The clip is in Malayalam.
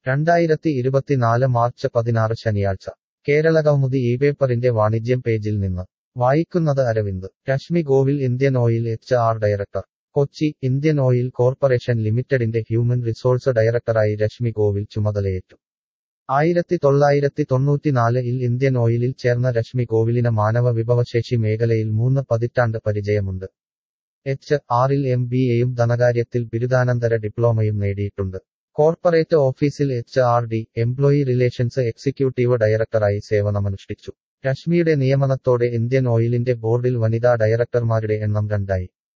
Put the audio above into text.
രണ്ടായിരത്തി ഇരുപത്തിനാല് മാർച്ച് പതിനാറ് ശനിയാഴ്ച കേരളകൗമുദി ഈ പേപ്പറിന്റെ വാണിജ്യം പേജിൽ നിന്ന് വായിക്കുന്നത് Aravind Rashmi Govil Indian oil H R director Kochi Indian oil corporation ലിമിറ്റഡിന്റെ ഹ്യൂമൻ റിസോഴ്സ് ഡയറക്ടറായി രശ്മി ഗോവിൽ ചുമതലയേറ്റു ആയിരത്തി തൊള്ളായിരത്തി തൊണ്ണൂറ്റിനാല് ഇൽ ഇന്ത്യൻ ഓയിലിൽ ചേർന്ന രശ്മി ഗോവിലിന് മാനവ വിഭവശേഷി മേഖലയിൽ മൂന്ന് പതിറ്റാണ്ട് പരിചയമുണ്ട് എച്ച് ആറിൽ എം ബി എയും ധനകാര്യത്തിൽ ബിരുദാനന്തര ഡിപ്ലോമയും നേടിയിട്ടുണ്ട് കോർപ്പറേറ്റ് ഓഫീസിൽ H R D employee relations executive ഡയറക്ടറായി സേവനമനുഷ്ഠിച്ചു രശ്മിയുടെ നിയമനത്തോടെ ഇന്ത്യൻ ഓയിലിന്റെ ബോർഡിൽ വനിതാ ഡയറക്ടർമാരുടെ എണ്ണം രണ്ടായി